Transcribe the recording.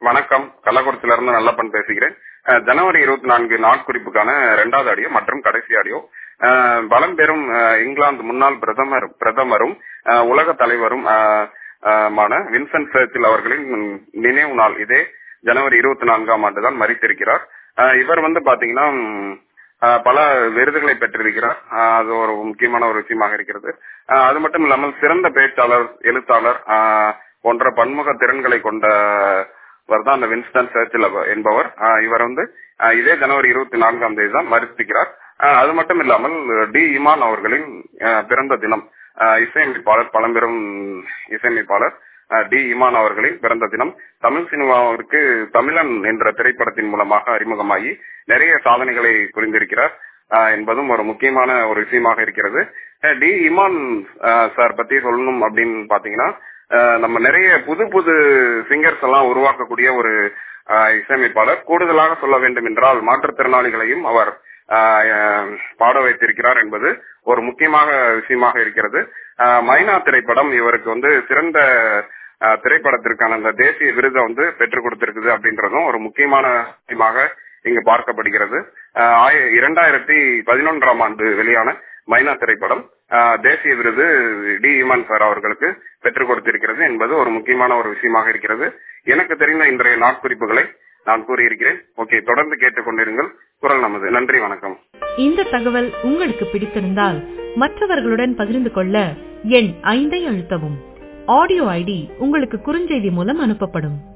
வணக்கம் கள்ளக்குறிச்சியில இருந்து நல்லப்பன் பேசுகிறேன் அஹ், ஜனவரி இருபத்தி நான்கு நாட்குறிப்புக்கான இரண்டாவது ஆடியோ மற்றும் கடைசி ஆடியோ அஹ், பலம் பெறும் அஹ், இங்கிலாந்து முன்னாள் பிரதமர் பிரதமரும் அஹ், உலக தலைவரும் அஹ், அஹ், மான வின்சென்ட் சர்ச்சில் அவர்களின் நினைவு நாள் இதே ஜனவரி இருபத்தி நான்காம் ஆண்டு தான் மறித்திருக்கிறார் அஹ், இவர் வந்து பாத்தீங்கன்னா ம், அஹ், பல விருதுகளை பெற்றிருக்கிறார் அஹ், அது ஒரு முக்கியமான ஒரு விஷயமாக இருக்கிறது அஹ், அது மட்டும் இல்லாமல் சிறந்த பேச்சாளர் எழுத்தாளர் அஹ், போன்ற பன்முக திறன்களை கொண்டவர் தான் அந்த வின்ஸ்டன் சர்ச்சில் அவ- என்பவர் அஹ், இவர் வந்து அஹ், இதே ஜனவரி இருபத்தி நான்காம் தேதி தான் மறித்திருக்கிறார் அஹ், அது மட்டும் இல்லாமல் டி இமான் அவர்களின் அஹ், பிறந்த தினம் அஹ், இசையமைப்பாளர் பழம்பெரும் இசையமைப்பாளர் அஹ், டி இமான் அவர்களின் பிறந்த தினம் தமிழ் சினிமாவிற்கு தமிழன் என்ற திரைப்படத்தின் மூலமாக அறிமுகமாகி நிறைய சாதனைகளை புரிந்திருக்கிறார் அஹ், என்பதும் ஒரு முக்கியமான ஒரு விஷயமாக இருக்கிறது அஹ், டி இமான் அஹ், சார் பத்தி சொல்லணும் அப்படின்னு பாத்தீங்கன்னா அஹ், நம்ம நிறைய புது புது சிங்கர்ஸ் எல்லாம் உருவாக்கக்கூடிய ஒரு அஹ், இசையமைப்பாளர் கூடுதலாக சொல்ல வேண்டும் என்றால் மாற்றுத்திறனாளிகளையும் அவர் அஹ், அஹ், பாட வைத்திருக்கிறார் என்பது ஒரு முக்கியமாக விஷயமாக இருக்கிறது அஹ், மைனா திரைப்படம் இவருக்கு வந்து சிறந்த அஹ், திரைப்படத்திற்கான அந்த தேசிய விருதை வந்து பெற்றுக் கொடுத்திருக்குது அப்படின்றதும் ஒரு முக்கியமான விஷயமாக இங்கு பார்க்கப்படுகிறது அஹ், ஆய- இரண்டாயிரத்தி பதினொன்றாம் ஆண்டு வெளியான மைனா திரைப்படம் அஹ், தேசிய விருது டி இமான் சார் அவர்களுக்கு பெற்றுக் கொடுத்திருக்கிறது என்பது ஒரு முக்கியமான ஒரு விஷயமாக இருக்கிறது எனக்கு தெரிந்த இன்றைய நாட்குறிப்புகளை நான் கூறியிருக்கிறேன் ஓகே தொடர்ந்து கேட்டுக்கொண்டிருங்கள் குரல் நமது நன்றி வணக்கம் இந்த தகவல் உங்களுக்கு பிடித்திருந்தால் மற்றவர்களுடன் பகிர்ந்து கொள்ள எண் ஐந்தை அழுத்தவும் ஆடியோ ஐடி உங்களுக்கு குறுஞ்செய்தி மூலம் அனுப்பப்படும்